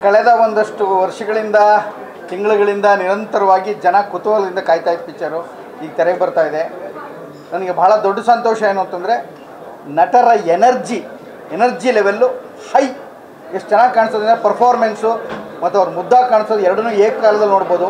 ಕಳೆದ ಒಂದಷ್ಟು ವರ್ಷಗಳಿಂದ ತಿಂಗಳುಗಳಿಂದ ನಿರಂತರವಾಗಿ ಜನ ಕುತೂಹಲದಿಂದ ಕಾಯ್ತಾ ಇದ್ದ ಪಿಕ್ಚರು ಈಗ ತೆರೆಗೆ ಬರ್ತಾ ಇದೆ ನನಗೆ ಬಹಳ ದೊಡ್ಡ ಸಂತೋಷ ಏನು ಅಂತಂದರೆ ನಟರ ಎನರ್ಜಿ ಎನರ್ಜಿ ಲೆವೆಲ್ಲು ಹೈ ಎಷ್ಟು ಚೆನ್ನಾಗಿ ಕಾಣಿಸೋದ್ರಿಂದ ಪರ್ಫಾರ್ಮೆನ್ಸು ಮತ್ತು ಅವ್ರ ಮುದ್ದಾಗಿ ಕಾಣಿಸೋದು ಎರಡನ್ನೂ ಏಕಕಾಲದಲ್ಲಿ ನೋಡ್ಬೋದು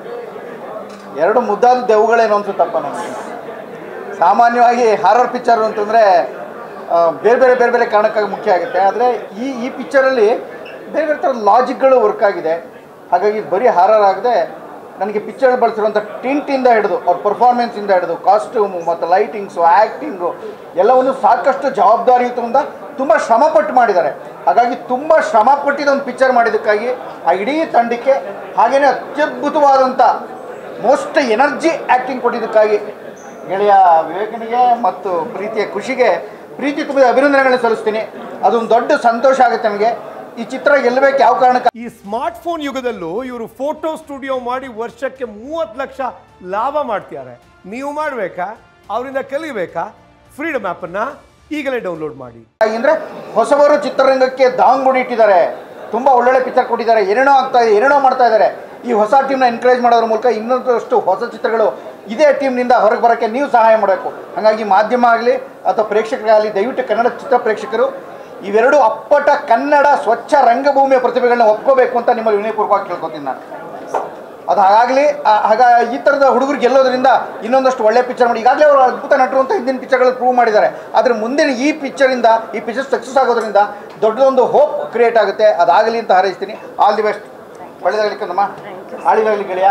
ಎರಡು ಮುದ್ದಾದ ದೆವ್ಗಳೇನು ಅನ್ಸುತ್ತಪ್ಪ ನನಗೆ ಸಾಮಾನ್ಯವಾಗಿ ಹಾರರ್ ಪಿಕ್ಚರು ಅಂತಂದರೆ ಬೇರೆ ಬೇರೆ ಬೇರೆ ಬೇರೆ ಕಾರಣಕ್ಕಾಗಿ ಮುಖ್ಯ ಆಗುತ್ತೆ ಆದರೆ ಈ ಈ ಪಿಕ್ಚರಲ್ಲಿ ಬೇರೆ ಬೇರೆ ಥರದ ಲಾಜಿಕ್ಗಳು ವರ್ಕ್ ಆಗಿದೆ ಹಾಗಾಗಿ ಬರೀ ಹಾರರ್ ಆಗದೆ ನನಗೆ ಪಿಕ್ಚರ್ ಬಳಸಿರುವಂಥ ಟಿಂಟಿಂದ ಹಿಡಿದು ಅವ್ರ ಪರ್ಫಾರ್ಮೆನ್ಸಿಂದ ಹಿಡಿದು ಕಾಸ್ಟ್ಯೂಮು ಮತ್ತು ಲೈಟಿಂಗ್ಸು ಆ್ಯಕ್ಟಿಂಗು ಎಲ್ಲವನ್ನು ಸಾಕಷ್ಟು ಜವಾಬ್ದಾರಿಯುತದಿಂದ ತುಂಬ ಶ್ರಮಪಟ್ಟು ಮಾಡಿದ್ದಾರೆ ಹಾಗಾಗಿ ತುಂಬ ಶ್ರಮಪಟ್ಟಿದ ಒಂದು ಪಿಕ್ಚರ್ ಮಾಡಿದ್ದಕ್ಕಾಗಿ ಆ ಇಡೀ ತಂಡಕ್ಕೆ ಹಾಗೆಯೇ ಅತ್ಯದ್ಭುತವಾದಂಥ ಮೋಸ್ಟ್ ಎನರ್ಜಿ ಆ್ಯಕ್ಟಿಂಗ್ ಕೊಟ್ಟಿದ್ದಕ್ಕಾಗಿ ಗೆಳೆಯ ವಿವೇಕನಿಗೆ ಮತ್ತು ಪ್ರೀತಿಯ ಖುಷಿಗೆ ಪ್ರೀತಿ ತುಂಬಿದ ಅಭಿನಂದನೆಗಳನ್ನ ಸಲ್ಲಿಸ್ತೀನಿ ಅದೊಂದು ದೊಡ್ಡ ಸಂತೋಷ ಆಗುತ್ತೆ ನನಗೆ ಈ ಚಿತ್ರ ಗೆಲ್ಲಬೇಕು ಯಾವ ಕಾರಣಕ್ಕೆ ಈ ಸ್ಮಾರ್ಟ್ ಫೋನ್ ಯುಗದಲ್ಲೂ ಇವರು ಫೋಟೋ ಸ್ಟುಡಿಯೋ ಮಾಡಿ ವರ್ಷಕ್ಕೆ ಮೂವತ್ತು ಲಕ್ಷ ಲಾಭ ಮಾಡ್ತಿದ್ದಾರೆ ನೀವು ಮಾಡಬೇಕಾ ಅವರಿಂದ ಕಲಿಬೇಕಾ ಫ್ರೀಡಮ್ ಆ್ಯಪನ್ನು ಈಗಲೇ ಡೌನ್ಲೋಡ್ ಮಾಡಿ ಅಂದರೆ ಹೊಸಬರು ಚಿತ್ರರಂಗಕ್ಕೆ ದಾಂಗುಡಿ ಇಟ್ಟಿದ್ದಾರೆ ತುಂಬ ಒಳ್ಳೊಳ್ಳೆ ಪಿಕ್ಚರ್ ಕೊಟ್ಟಿದ್ದಾರೆ ಏನೇನೋ ಆಗ್ತಾ ಇದೆ ಏನೇನೋ ಮಾಡ್ತಾ ಇದ್ದಾರೆ ಈ ಹೊಸ ಟೀಮ್ನ ಎನ್ಕರೇಜ್ ಮಾಡೋದ್ರ ಮೂಲಕ ಇನ್ನೊಂದಷ್ಟು ಹೊಸ ಚಿತ್ರಗಳು ಇದೇ ಟೀಮ್ನಿಂದ ಹೊರಗೆ ಬರೋಕ್ಕೆ ನೀವು ಸಹಾಯ ಮಾಡಬೇಕು ಹಾಗಾಗಿ ಮಾಧ್ಯಮ ಆಗಲಿ ಅಥವಾ ಪ್ರೇಕ್ಷಕರಾಗಲಿ ದಯವಿಟ್ಟು ಕನ್ನಡ ಚಿತ್ರ ಪ್ರೇಕ್ಷಕರು ಇವೆರಡು ಅಪ್ಪಟ ಕನ್ನಡ ಸ್ವಚ್ಛ ರಂಗಭೂಮಿಯ ಪ್ರತಿಭೆಗಳನ್ನ ಒಪ್ಕೋಬೇಕು ಅಂತ ನಿಮ್ಮಲ್ಲಿ ವಿನಯಪೂರ್ವಕವಾಗಿ ಕೇಳ್ಕೊತೀನಿ ನಾನು ಅದು ಹಾಗಾಗಲಿ ಹಾಗ ಈ ಥರದ ಹುಡುಗರು ಗೆಲ್ಲೋದ್ರಿಂದ ಇನ್ನೊಂದಷ್ಟು ಒಳ್ಳೆ ಪಿಕ್ಚರ್ ಮಾಡಿ ಈಗಾಗಲೇ ಅವರು ಅದ್ಭುತ ನಟರು ಅಂತ ಹಿಂದಿನ ಪಿಕ್ಚರ್ಗಳಲ್ಲಿ ಪ್ರೂವ್ ಮಾಡಿದ್ದಾರೆ ಆದರೆ ಮುಂದಿನ ಈ ಪಿಕ್ಚರಿಂದ ಈ ಪಿಕ್ಚರ್ ಸಕ್ಸಸ್ ಆಗೋದ್ರಿಂದ ದೊಡ್ಡದೊಂದು ಹೋಪ್ ಕ್ರಿಯೇಟ್ ಆಗುತ್ತೆ ಅದಾಗಲಿ ಅಂತ ಹಾರೈಸ್ತೀನಿ ಆಲ್ ದಿ ಬೆಸ್ಟ್ ಒಳ್ಳೆದಾಗಲಿ ಕಂದಮ್ಮ ಆಳಿದಾಗಲಿ ಗೆಳೆಯ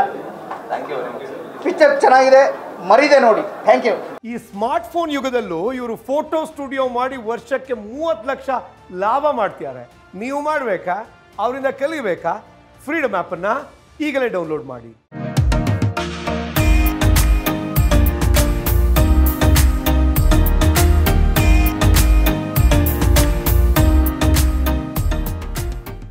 ಪಿಕ್ಚರ್ ಚೆನ್ನಾಗಿದೆ ಮರಿದೆ ನೋಡಿ ಥ್ಯಾಂಕ್ ಯು ಈ ಸ್ಮಾರ್ಟ್ ಫೋನ್ ಯುಗದಲ್ಲೂ ಇವರು ಫೋಟೋ ಸ್ಟುಡಿಯೋ ಮಾಡಿ ವರ್ಷಕ್ಕೆ ಮೂವತ್ತು ಲಕ್ಷ ಲಾಭ ಮಾಡ್ತಿದ್ದಾರೆ ನೀವು ಮಾಡಬೇಕಾ ಅವರಿಂದ ಕಲಿಬೇಕಾ ಫ್ರೀಡಮ್ ಆ್ಯಪನ್ನು ಈಗಲೇ ಡೌನ್ಲೋಡ್ ಮಾಡಿ